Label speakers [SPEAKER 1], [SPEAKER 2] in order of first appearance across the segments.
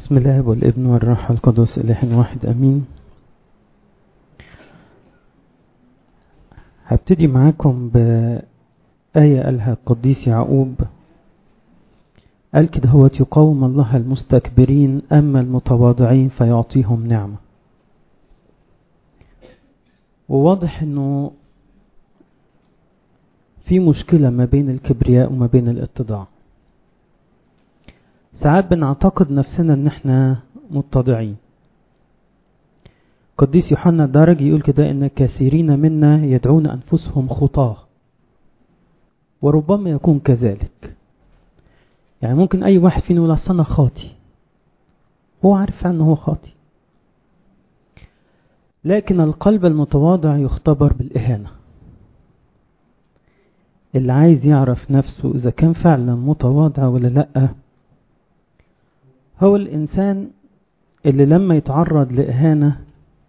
[SPEAKER 1] بسم الله والابن والروح القدس إله واحد أمين هبتدي معاكم بآية قالها القديس يعقوب قال كده هو يقاوم الله المستكبرين أما المتواضعين فيعطيهم نعمة وواضح أنه في مشكلة ما بين الكبرياء وما بين الاتضاع ساعات بنعتقد نفسنا ان احنا متضعين قديس يوحنا الدرجي يقول كده ان كثيرين منا يدعون انفسهم خطاه وربما يكون كذلك يعني ممكن اي واحد فينا يقول اصل انا خاطي هو عارف عنه هو خاطي لكن القلب المتواضع يختبر بالاهانه اللي عايز يعرف نفسه اذا كان فعلا متواضع ولا لا هو الإنسان اللي لما يتعرض لإهانة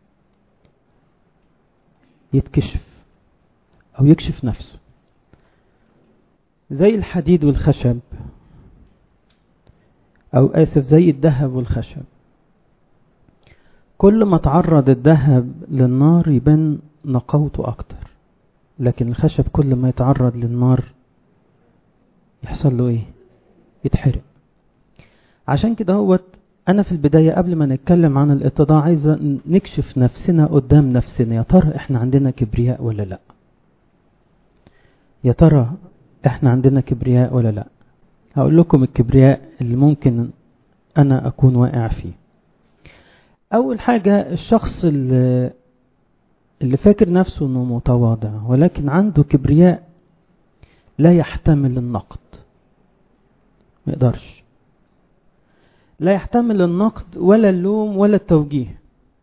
[SPEAKER 1] يتكشف أو يكشف نفسه زي الحديد والخشب أو آسف زي الذهب والخشب كل ما تعرض الذهب للنار يبان نقاوته أكتر لكن الخشب كل ما يتعرض للنار يحصل له إيه يتحرق عشان كده هوت انا في البداية قبل ما نتكلم عن الاتضاع عايز نكشف نفسنا قدام نفسنا يا ترى احنا عندنا كبرياء ولا لا يا ترى احنا عندنا كبرياء ولا لا هقول لكم الكبرياء اللي ممكن انا اكون واقع فيه اول حاجة الشخص اللي, اللي فاكر نفسه انه متواضع ولكن عنده كبرياء لا يحتمل النقد ما يقدرش لا يحتمل النقد ولا اللوم ولا التوجيه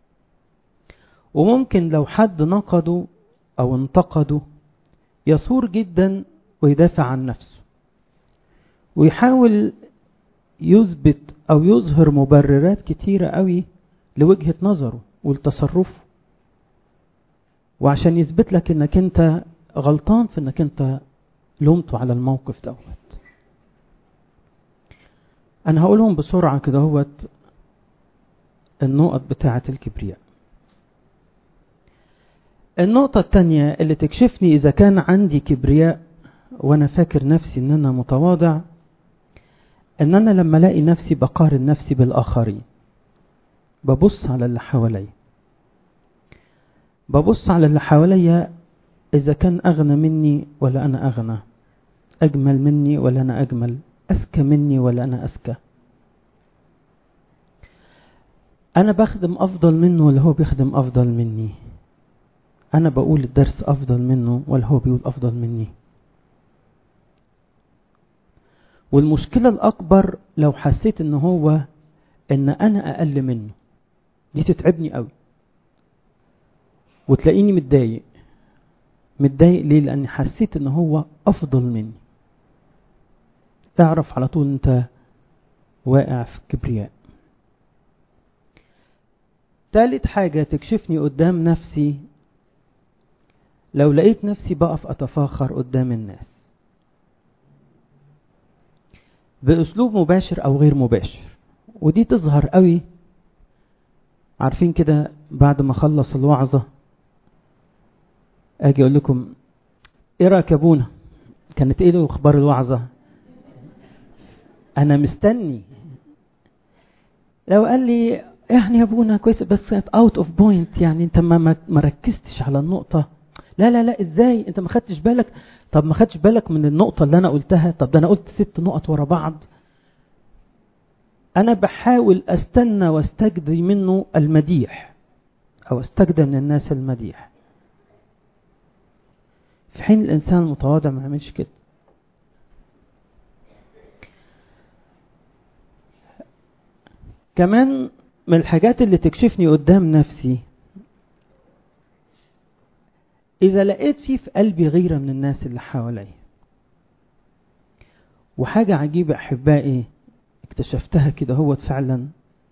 [SPEAKER 1] وممكن لو حد نقده او انتقده يصور جدا ويدافع عن نفسه ويحاول يثبت او يظهر مبررات كتيرة قوي لوجهة نظره ولتصرفه وعشان يثبت لك انك انت غلطان في انك انت لومته على الموقف دوت انا هقولهم بسرعة كده هوت النقط بتاعة الكبرياء النقطة التانية اللي تكشفني اذا كان عندي كبرياء وانا فاكر نفسي ان انا متواضع ان انا لما الاقي نفسي بقارن نفسي بالاخرين ببص على اللي حواليا ببص على اللي حواليا اذا كان اغنى مني ولا انا اغنى اجمل مني ولا انا اجمل أذكى مني ولا أنا أذكى أنا بخدم أفضل منه ولا هو بيخدم أفضل مني أنا بقول الدرس أفضل منه ولا هو بيقول أفضل مني والمشكلة الأكبر لو حسيت إن هو إن أنا أقل منه دي تتعبني قوي وتلاقيني متضايق متضايق ليه لأني حسيت إن هو أفضل مني تعرف على طول انت واقع في الكبرياء تالت حاجة تكشفني قدام نفسي لو لقيت نفسي بقف أتفاخر قدام الناس بأسلوب مباشر أو غير مباشر ودي تظهر قوي عارفين كده بعد ما خلص الوعظة أجي أقول لكم إيه رأيك يا أبونا كانت إيه له أخبار الوعظة انا مستني لو قال لي يعني يا ابونا كويس بس كانت اوت اوف بوينت يعني انت ما ما ركزتش على النقطه لا لا لا ازاي انت ما خدتش بالك طب ما خدتش بالك من النقطه اللي انا قلتها طب ده انا قلت ست نقط ورا بعض انا بحاول استنى واستجدي منه المديح او استجدى من الناس المديح في حين الانسان المتواضع ما يعملش كده كمان من الحاجات اللي تكشفني قدام نفسي إذا لقيت فيه في قلبي غيرة من الناس اللي حواليا وحاجة عجيبة أحبائي اكتشفتها كده هو فعلا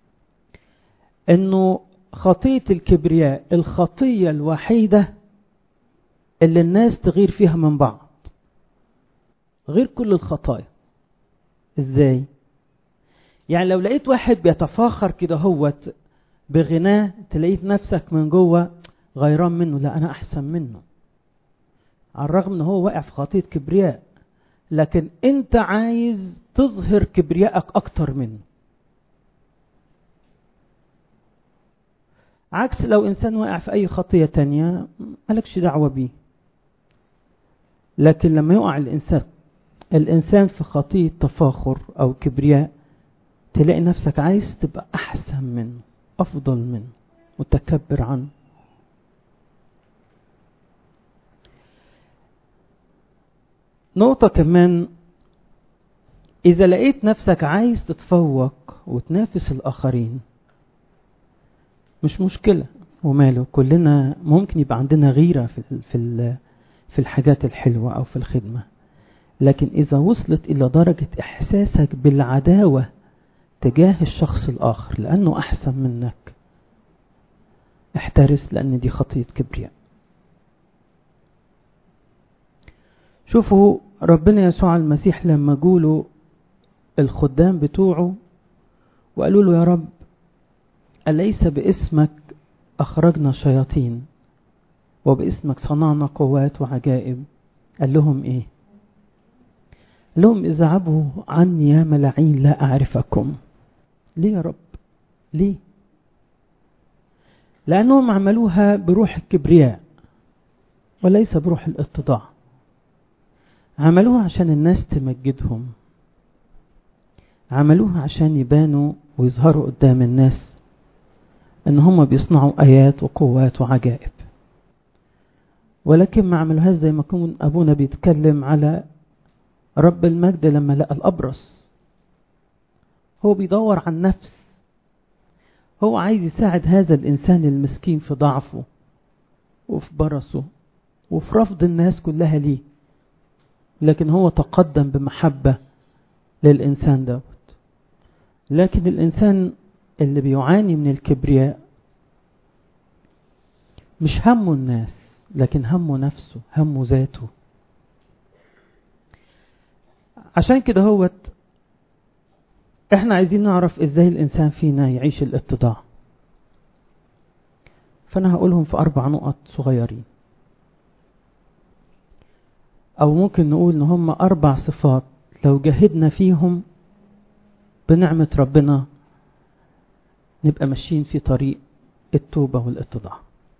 [SPEAKER 1] إنه خطية الكبرياء الخطية الوحيدة اللي الناس تغير فيها من بعض غير كل الخطايا ازاي يعني لو لقيت واحد بيتفاخر كده هوت بغناه تلاقيت نفسك من جوه غيران منه لا انا احسن منه على الرغم ان هو واقع في خطيه كبرياء لكن انت عايز تظهر كبريائك اكتر منه عكس لو انسان واقع في اي خطيه تانية مالكش دعوه بيه لكن لما يقع الانسان الانسان في خطيه تفاخر او كبرياء تلاقي نفسك عايز تبقى احسن منه افضل منه متكبر عنه نقطة كمان إذا لقيت نفسك عايز تتفوق وتنافس الآخرين مش مشكلة وماله كلنا ممكن يبقى عندنا غيرة في في في الحاجات الحلوة أو في الخدمة لكن إذا وصلت إلى درجة إحساسك بالعداوة تجاه الشخص الآخر لأنه أحسن منك احترس لأن دي خطية كبرياء شوفوا ربنا يسوع المسيح لما جوله الخدام بتوعه وقالوا له يا رب أليس باسمك أخرجنا شياطين وباسمك صنعنا قوات وعجائب قال لهم إيه قال لهم اذهبوا عني يا ملاعين لا أعرفكم ليه يا رب ليه لأنهم عملوها بروح الكبرياء وليس بروح الاتضاع عملوها عشان الناس تمجدهم عملوها عشان يبانوا ويظهروا قدام الناس ان هم بيصنعوا ايات وقوات وعجائب ولكن ما عملوهاش زي ما كون ابونا بيتكلم على رب المجد لما لقى الابرص هو بيدور عن نفس هو عايز يساعد هذا الانسان المسكين في ضعفه وفي برصه وفي رفض الناس كلها ليه لكن هو تقدم بمحبة للإنسان دوت لكن الإنسان اللي بيعاني من الكبرياء مش همه الناس لكن همه نفسه همه ذاته عشان كده هوت احنا عايزين نعرف ازاي الانسان فينا يعيش الاتضاع فانا هقولهم في اربع نقط صغيرين او ممكن نقول ان هم اربع صفات لو جهدنا فيهم بنعمة ربنا نبقى ماشيين في طريق التوبة والاتضاع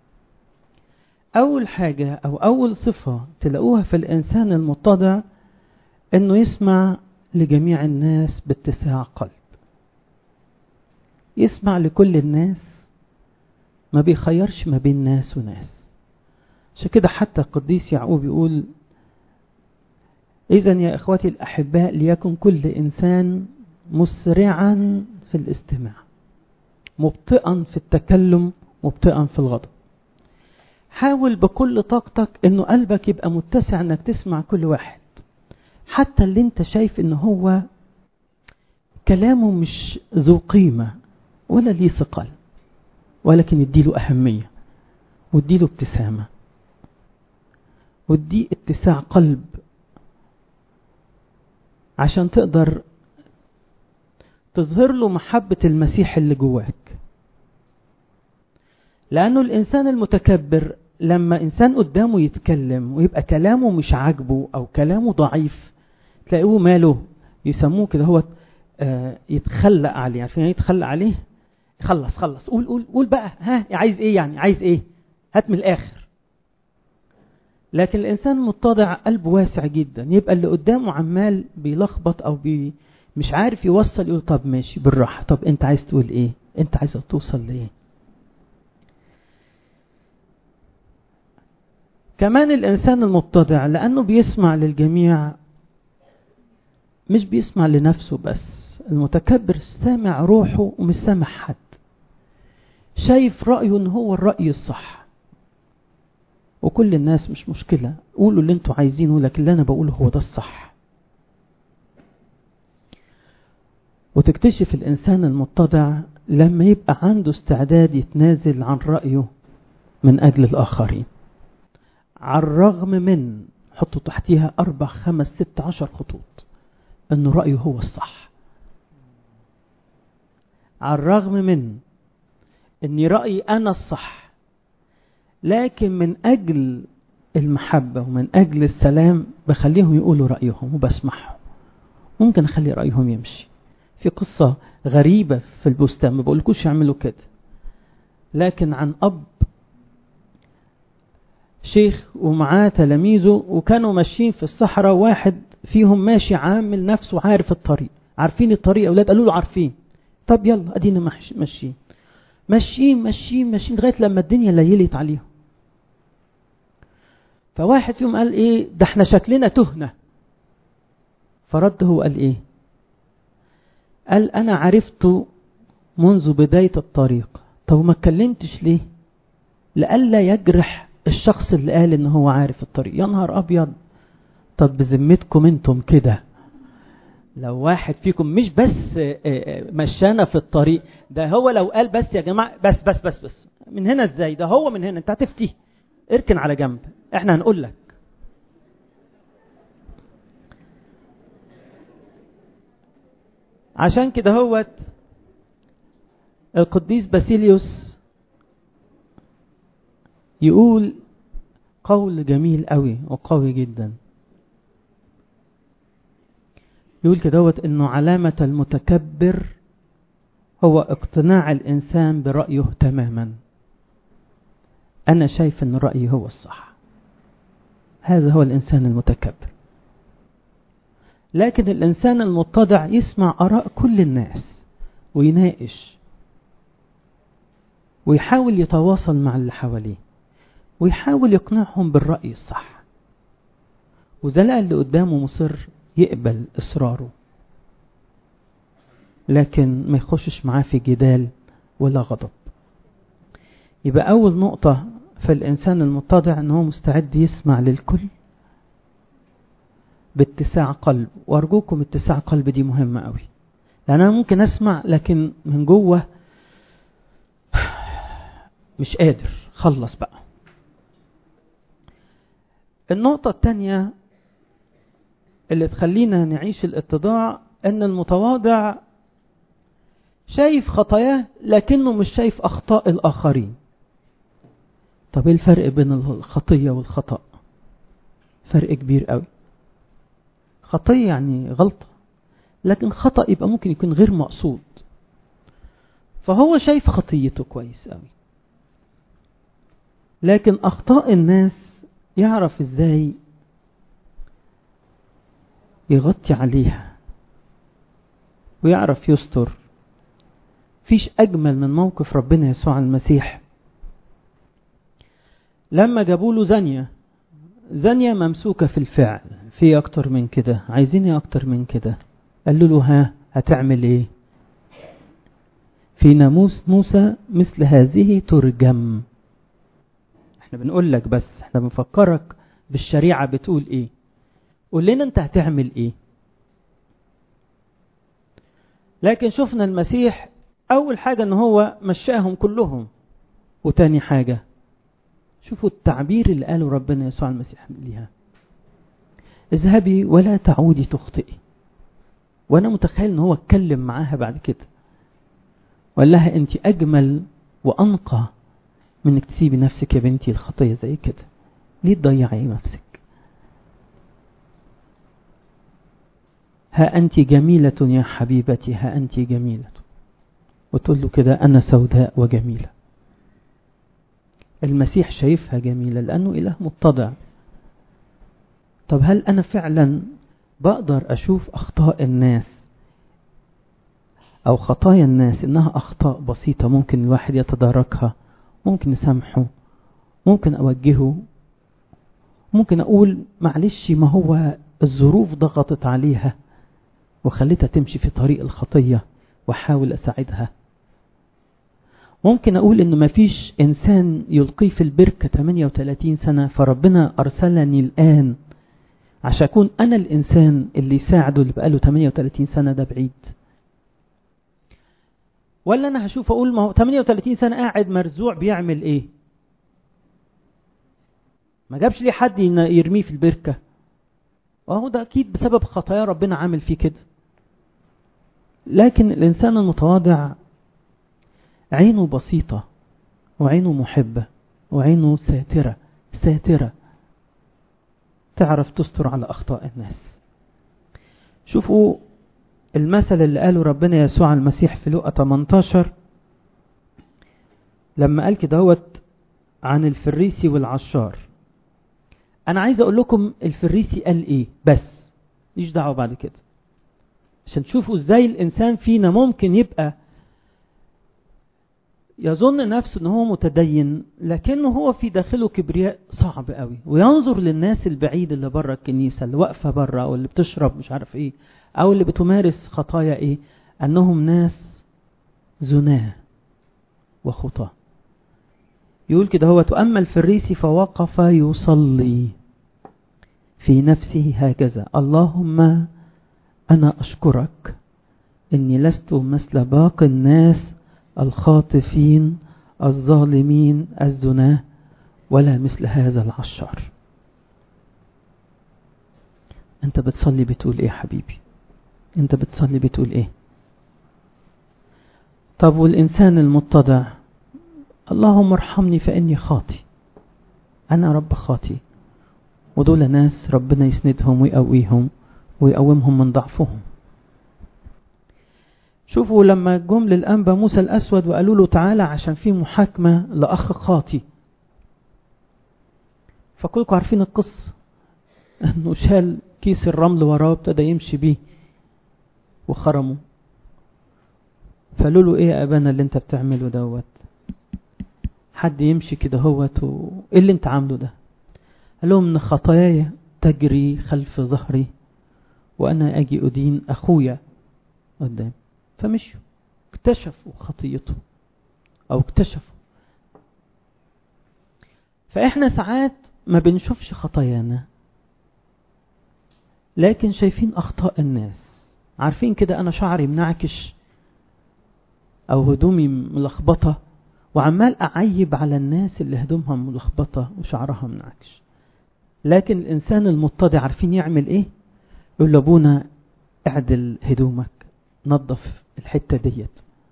[SPEAKER 1] اول حاجة او اول صفة تلاقوها في الانسان المتضع انه يسمع لجميع الناس باتساع قلب يسمع لكل الناس ما بيخيرش ما بين ناس وناس عشان كده حتى القديس يعقوب يقول إذا يا إخوتي الأحباء ليكن كل إنسان مسرعا في الاستماع مبطئا في التكلم مبطئا في الغضب حاول بكل طاقتك انه قلبك يبقى متسع انك تسمع كل واحد حتى اللي انت شايف ان هو كلامه مش ذو قيمة ولا ليه ثقل ولكن اديله أهمية واديله ابتسامة وادي اتساع قلب عشان تقدر تظهر له محبة المسيح اللي جواك لأنه الإنسان المتكبر لما إنسان قدامه يتكلم ويبقى كلامه مش عاجبه أو كلامه ضعيف تلاقوه ماله يسموه كده هو آه يتخلق عليه عارفين يعني يتخلق عليه خلص خلص قول قول قول بقى ها عايز ايه يعني عايز ايه هات من الاخر لكن الانسان متضع قلبه واسع جدا يبقى اللي قدامه عمال بيلخبط او بي مش عارف يوصل يقول طب ماشي بالراحه طب انت عايز تقول ايه انت عايز توصل لايه كمان الانسان المتضع لانه بيسمع للجميع مش بيسمع لنفسه بس المتكبر سامع روحه ومش سامع حد شايف رأيه ان هو الرأي الصح وكل الناس مش مشكلة قولوا اللي انتوا عايزينه لكن اللي انا بقوله هو ده الصح وتكتشف الانسان المتضع لما يبقى عنده استعداد يتنازل عن رأيه من اجل الاخرين على الرغم من حطوا تحتيها اربع خمس ست عشر خطوط ان رأيه هو الصح على الرغم من اني رأيي انا الصح لكن من اجل المحبة ومن اجل السلام بخليهم يقولوا رأيهم وبسمعهم ممكن اخلي رأيهم يمشي في قصة غريبة في البستان ما بقولكوش يعملوا كده لكن عن اب شيخ ومعاه تلاميذه وكانوا ماشيين في الصحراء واحد فيهم ماشي عامل نفسه عارف الطريق عارفين الطريق يا اولاد قالوا له عارفين طب يلا ادينا ماشيين ماشيين ماشيين ماشيين لغايه لما الدنيا ليلت عليهم فواحد فيهم قال ايه ده احنا شكلنا تهنا فرد هو قال ايه قال انا عرفت منذ بدايه الطريق طب ما اتكلمتش ليه لئلا يجرح الشخص اللي قال ان هو عارف الطريق يا نهار ابيض طب بذمتكم انتم كده لو واحد فيكم مش بس مشانا في الطريق ده هو لو قال بس يا جماعه بس بس بس بس من هنا ازاي ده هو من هنا انت هتفتيه اركن على جنب احنا هنقول لك عشان كده هوت القديس باسيليوس يقول قول جميل قوي وقوي جدا يقول كدهوت انه علامة المتكبر هو اقتناع الانسان برأيه تماما انا شايف ان رأيي هو الصح هذا هو الانسان المتكبر لكن الانسان المتضع يسمع اراء كل الناس ويناقش ويحاول يتواصل مع اللي حواليه ويحاول يقنعهم بالرأي الصح وإذا لقى اللي قدامه مصر يقبل إصراره لكن ما يخشش معاه في جدال ولا غضب يبقى أول نقطة في الإنسان المتضع أنه مستعد يسمع للكل باتساع قلب وأرجوكم اتساع قلب دي مهمة قوي لأن أنا ممكن أسمع لكن من جوه مش قادر خلص بقى النقطة الثانية اللي تخلينا نعيش الاتضاع ان المتواضع شايف خطاياه لكنه مش شايف اخطاء الاخرين طب ايه الفرق بين الخطية والخطأ فرق كبير قوي خطية يعني غلطة لكن خطأ يبقى ممكن يكون غير مقصود فهو شايف خطيته كويس قوي لكن اخطاء الناس يعرف ازاي يغطي عليها ويعرف يستر فيش اجمل من موقف ربنا يسوع المسيح لما جابوا له زانية زانية ممسوكة في الفعل في اكتر من كده عايزين ايه اكتر من كده قال له ها هتعمل ايه في ناموس موسى مثل هذه ترجم احنا بنقول لك بس احنا بنفكرك بالشريعة بتقول ايه قول لنا انت هتعمل ايه لكن شفنا المسيح اول حاجة ان هو مشاهم كلهم وتاني حاجة شوفوا التعبير اللي قاله ربنا يسوع المسيح ليها اذهبي ولا تعودي تخطئي وانا متخيل ان هو اتكلم معاها بعد كده وقال لها انت اجمل وانقى من انك تسيبي نفسك يا بنتي الخطيه زي كده ليه تضيعي نفسك ها انت جميله يا حبيبتي ها انت جميله وتقول له كده انا سوداء وجميله المسيح شايفها جميله لانه اله متضع طب هل انا فعلا بقدر اشوف اخطاء الناس او خطايا الناس انها اخطاء بسيطه ممكن الواحد يتداركها ممكن نسامحه ممكن اوجهه ممكن اقول معلش ما هو الظروف ضغطت عليها وخلتها تمشي في طريق الخطيه واحاول اساعدها ممكن اقول ان مفيش انسان يلقيه في البركه 38 سنه فربنا ارسلني الان عشان اكون انا الانسان اللي يساعده اللي بقاله 38 سنه ده بعيد ولا انا هشوف اقول ما هو 38 سنه قاعد مرزوع بيعمل ايه ما جابش ليه حد يرميه في البركه وهو ده اكيد بسبب خطايا ربنا عامل فيه كده لكن الانسان المتواضع عينه بسيطة وعينه محبة وعينه ساترة ساترة تعرف تستر على أخطاء الناس شوفوا المثل اللي قاله ربنا يسوع المسيح في لقا 18 لما قال كده هوت عن الفريسي والعشار انا عايز اقول لكم الفريسي قال ايه بس مش دعوه بعد كده عشان تشوفوا ازاي الانسان فينا ممكن يبقى يظن نفسه ان هو متدين لكنه هو في داخله كبرياء صعب قوي وينظر للناس البعيد اللي بره الكنيسه اللي واقفه بره او اللي بتشرب مش عارف ايه او اللي بتمارس خطايا ايه انهم ناس زناه وخطاه يقول كده هو أما الفريسي فوقف يصلي في نفسه هكذا اللهم أنا أشكرك إني لست مثل باقي الناس الخاطفين الظالمين الزناه ولا مثل هذا العشار انت بتصلي بتقول ايه حبيبي انت بتصلي بتقول ايه طب والانسان المتضع اللهم ارحمني فاني خاطي انا رب خاطي ودول ناس ربنا يسندهم ويقويهم ويقومهم من ضعفهم شوفوا لما جم للأنبا موسى الأسود وقالوا له تعالى عشان في محاكمة لأخ خاطي فكلكم عارفين القصة أنه شال كيس الرمل وراه ابتدى يمشي بيه وخرمه فقالوا له ايه يا ابانا اللي انت بتعمله دوت حد يمشي كده هوت و... ايه اللي انت عامله ده قال لهم ان خطاياي تجري خلف ظهري وانا اجي ادين اخويا قدام فمشوا اكتشفوا خطيته او اكتشفوا فاحنا ساعات ما بنشوفش خطايانا لكن شايفين اخطاء الناس عارفين كده انا شعري منعكش او هدومي ملخبطه وعمال اعيب على الناس اللي هدومها ملخبطه وشعرها منعكش لكن الانسان المتضع عارفين يعمل ايه يقول لابونا اعدل هدومك نظف الحته ديت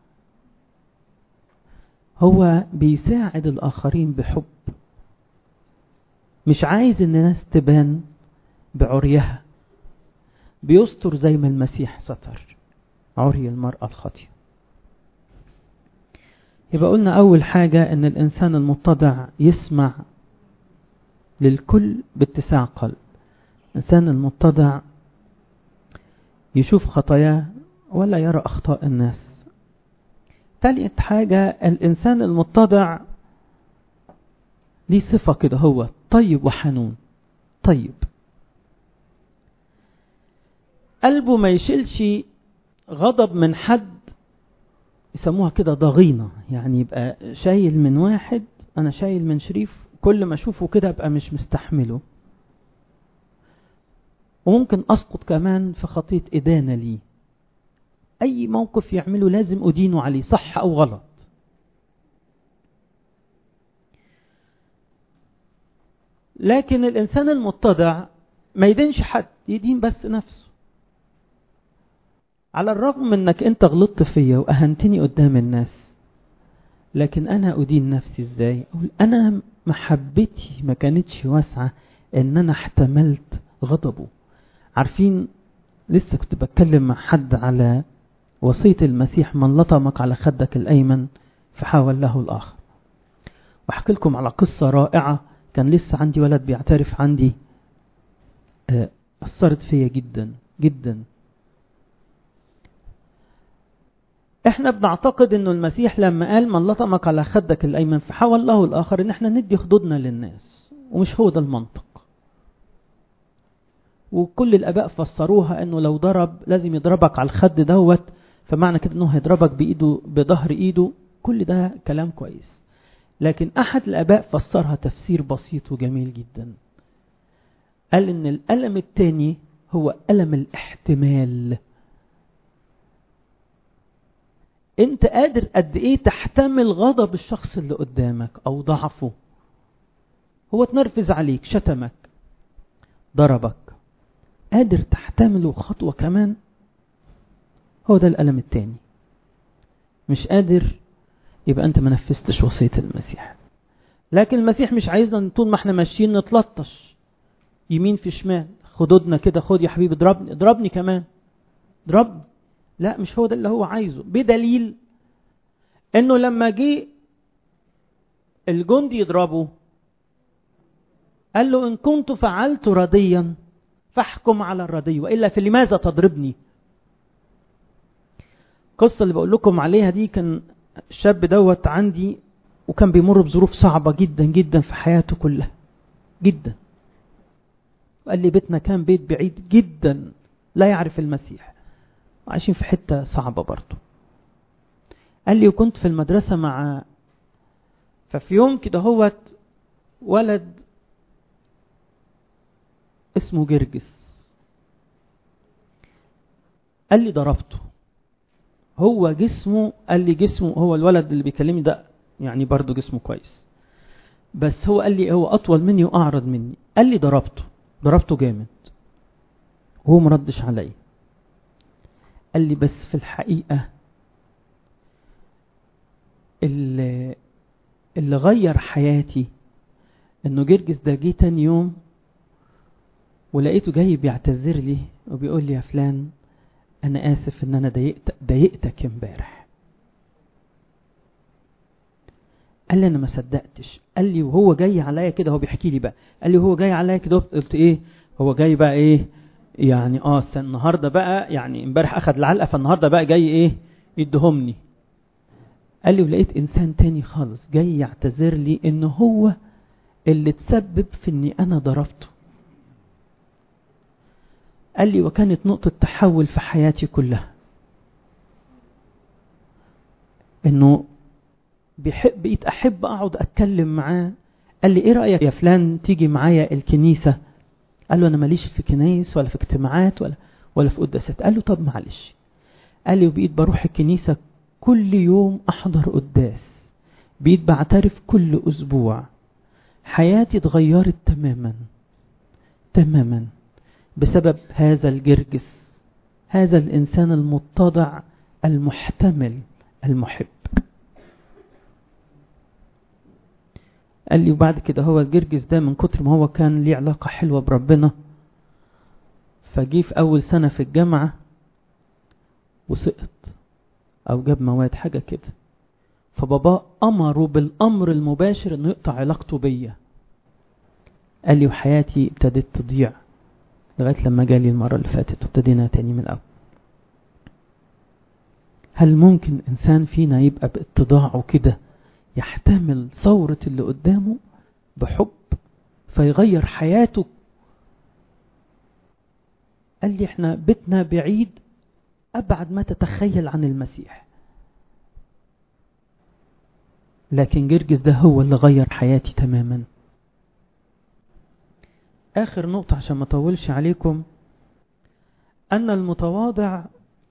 [SPEAKER 1] هو بيساعد الاخرين بحب مش عايز ان الناس تبان بعريها بيستر زي ما المسيح ستر عري المرأة الخاطئة يبقى قلنا أول حاجة أن الإنسان المتضع يسمع للكل باتساع قلب الإنسان المتضع يشوف خطاياه ولا يرى أخطاء الناس ثالث حاجة الإنسان المتضع ليه صفة كده هو طيب وحنون طيب قلبه ما يشيلش غضب من حد يسموها كده ضغينة يعني يبقى شايل من واحد أنا شايل من شريف كل ما أشوفه كده أبقى مش مستحمله وممكن أسقط كمان في خطية إدانة ليه أي موقف يعمله لازم أدينه عليه صح أو غلط لكن الإنسان المتضع ما يدينش حد يدين بس نفسه على الرغم من انك انت غلطت فيا واهنتني قدام الناس لكن انا ادين نفسي ازاي اقول انا محبتي ما كانتش واسعة ان انا احتملت غضبه عارفين لسه كنت بتكلم مع حد على وصية المسيح من لطمك على خدك الايمن فحاول له الاخر واحكي لكم على قصة رائعة كان لسه عندي ولد بيعترف عندي اثرت فيا جدا جدا احنا بنعتقد انه المسيح لما قال من لطمك على خدك الايمن فحاول له الاخر ان احنا ندي خدودنا للناس ومش هو ده المنطق وكل الاباء فسروها انه لو ضرب لازم يضربك على الخد دوت فمعنى كده انه هيضربك بايده بظهر ايده كل ده كلام كويس لكن احد الاباء فسرها تفسير بسيط وجميل جدا قال ان الالم التاني هو الم الاحتمال انت قادر قد ايه تحتمل غضب الشخص اللي قدامك او ضعفه هو اتنرفز عليك شتمك ضربك قادر تحتمله خطوة كمان هو ده الألم التاني مش قادر يبقى انت ما نفذتش وصية المسيح لكن المسيح مش عايزنا طول ما احنا ماشيين نتلطش يمين في شمال خدودنا كده خد يا حبيبي اضربني اضربني كمان اضربني لا مش هو ده اللي هو عايزه بدليل انه لما جه الجندي يضربه قال له ان كنت فعلت رضيا فاحكم على الرضي والا فلماذا تضربني القصه اللي بقول لكم عليها دي كان الشاب دوت عندي وكان بيمر بظروف صعبه جدا جدا في حياته كلها جدا قال لي بيتنا كان بيت بعيد جدا لا يعرف المسيح وعايشين في حته صعبه برضه قال لي وكنت في المدرسه مع ففي يوم كده هوت ولد اسمه جرجس قال لي ضربته هو جسمه قال لي جسمه هو الولد اللي بيكلمني ده يعني برضه جسمه كويس بس هو قال لي هو اطول مني واعرض مني قال لي ضربته ضربته جامد وهو مردش عليا قال لي بس في الحقيقة اللي, اللي غير حياتي انه جرجس ده جه تاني يوم ولقيته جاي بيعتذر لي وبيقول لي يا فلان انا اسف ان انا ضايقت ضايقتك امبارح قال لي انا ما صدقتش قال لي وهو جاي عليا كده هو بيحكي لي بقى قال لي وهو جاي عليا كده قلت ايه هو جاي بقى ايه يعني اه النهارده بقى يعني امبارح اخد العلقه فالنهارده بقى جاي ايه يدهمني قال لي ولقيت انسان تاني خالص جاي يعتذر لي ان هو اللي تسبب في اني انا ضربته قال لي وكانت نقطة تحول في حياتي كلها انه بيحب بقيت احب اقعد اتكلم معاه قال لي ايه رأيك يا فلان تيجي معايا الكنيسة قال له انا ماليش في كنايس ولا في اجتماعات ولا ولا في قداسات قال له طب معلش قال لي وبقيت بروح الكنيسة كل يوم احضر قداس بقيت بعترف كل اسبوع حياتي اتغيرت تماما تماما بسبب هذا الجرجس هذا الانسان المتضع المحتمل المحب قال لي وبعد كده هو الجرجس ده من كتر ما هو كان ليه علاقة حلوة بربنا فجي في أول سنة في الجامعة وسقط أو جاب مواد حاجة كده فباباه أمره بالأمر المباشر إنه يقطع علاقته بيا قال لي وحياتي ابتدت تضيع لغاية لما جالي المرة اللي فاتت وابتدينا تاني من الأول هل ممكن إنسان فينا يبقى باتضاعه كده يحتمل ثورة اللي قدامه بحب فيغير حياته قال لي احنا بيتنا بعيد أبعد ما تتخيل عن المسيح لكن جرجس ده هو اللي غير حياتي تماما آخر نقطة عشان ما أطولش عليكم أن المتواضع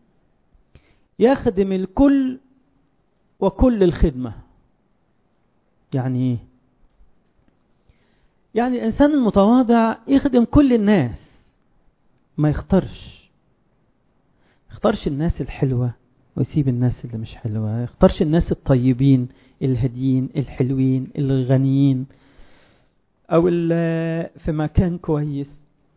[SPEAKER 1] يخدم الكل وكل الخدمة يعني ايه يعني الإنسان المتواضع يخدم كل الناس ما يختارش يختارش الناس الحلوة ويسيب الناس اللي مش حلوة يختارش الناس الطيبين الهاديين الحلوين الغنيين او في مكان كويس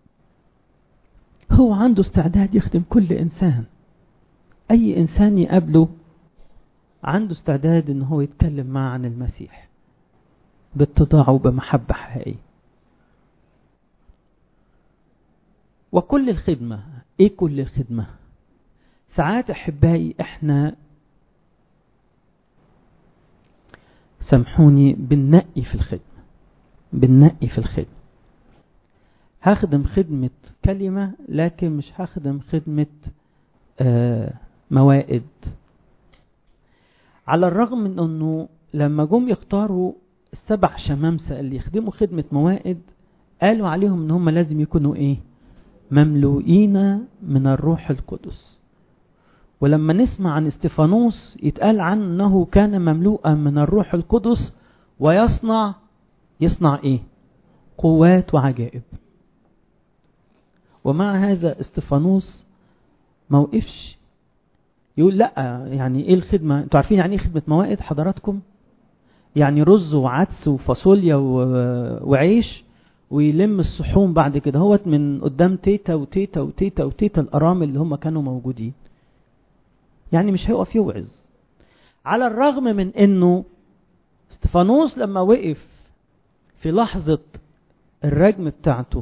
[SPEAKER 1] هو عنده استعداد يخدم كل انسان اي انسان يقابله عنده استعداد ان هو يتكلم معه عن المسيح باتضاع وبمحبة حقيقية وكل الخدمة ايه كل الخدمة ساعات احبائي احنا سامحوني بننقي في الخدمة بننقي في الخدمة هخدم خدمة كلمة لكن مش هخدم خدمة آه موائد على الرغم من انه لما جم يختاروا السبع شمامسة اللي يخدموا خدمة موائد قالوا عليهم ان هم لازم يكونوا ايه مملوئين من الروح القدس ولما نسمع عن استفانوس يتقال عنه انه كان مملوءا من الروح القدس ويصنع يصنع ايه قوات وعجائب ومع هذا استفانوس ما وقفش يقول لا يعني ايه الخدمة انتوا عارفين يعني ايه خدمة موائد حضراتكم يعني رز وعدس وفاصوليا وعيش ويلم الصحون بعد كده هوت من قدام تيتا وتيتا وتيتا وتيتا الارامل اللي هم كانوا موجودين يعني مش هيقف يوعظ على الرغم من انه استفانوس لما وقف في لحظة الرجم بتاعته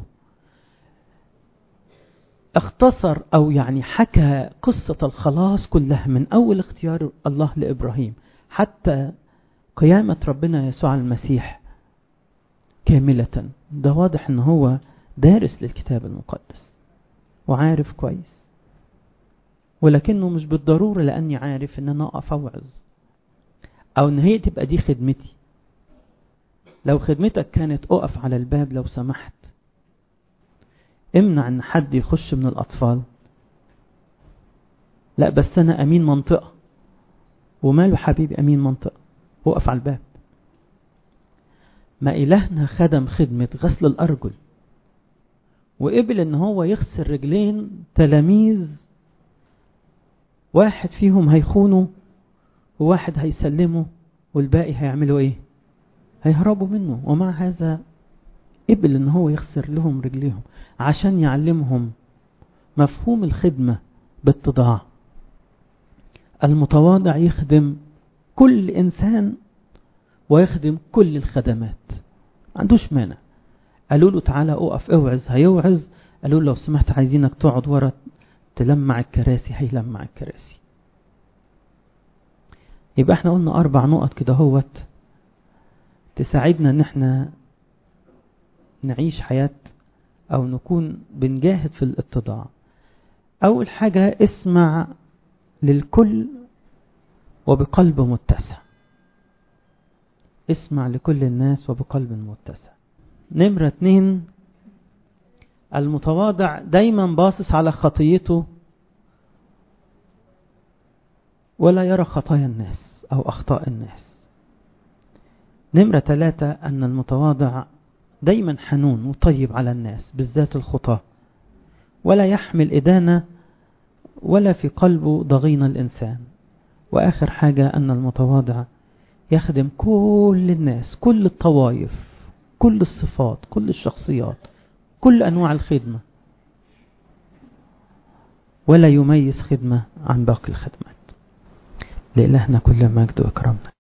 [SPEAKER 1] اختصر او يعني حكى قصة الخلاص كلها من اول اختيار الله لابراهيم حتى قيامة ربنا يسوع المسيح كاملة ده واضح ان هو دارس للكتاب المقدس وعارف كويس ولكنه مش بالضرورة لاني عارف ان انا اقف اوعظ او ان هي تبقى دي خدمتي لو خدمتك كانت اقف على الباب لو سمحت امنع ان حد يخش من الاطفال لا بس انا امين منطقة وماله حبيبي امين منطقة وقف على الباب ما إلهنا خدم خدمة غسل الأرجل وقبل ان هو يغسل رجلين تلاميذ واحد فيهم هيخونه وواحد هيسلمه والباقي هيعملوا ايه هيهربوا منه ومع هذا قبل ان هو يغسل لهم رجليهم عشان يعلمهم مفهوم الخدمة باتضاع المتواضع يخدم كل انسان ويخدم كل الخدمات ما عندوش مانع قالوا له تعالى اقف اوعظ هيوعظ قالوا له لو سمحت عايزينك تقعد ورا تلمع الكراسي هيلمع الكراسي يبقى احنا قلنا اربع نقط كده هوت تساعدنا ان احنا نعيش حياة او نكون بنجاهد في الاتضاع اول حاجة اسمع للكل وبقلب متسع اسمع لكل الناس وبقلب متسع نمرة اتنين المتواضع دايما باصص على خطيته ولا يرى خطايا الناس أو أخطاء الناس نمرة ثلاثة أن المتواضع دايما حنون وطيب على الناس بالذات الخطاة ولا يحمل إدانة ولا في قلبه ضغين الإنسان وآخر حاجة أن المتواضع يخدم كل الناس كل الطوائف كل الصفات كل الشخصيات كل أنواع الخدمة ولا يميز خدمة عن باقي الخدمات لإلهنا كل مجد وإكرامنا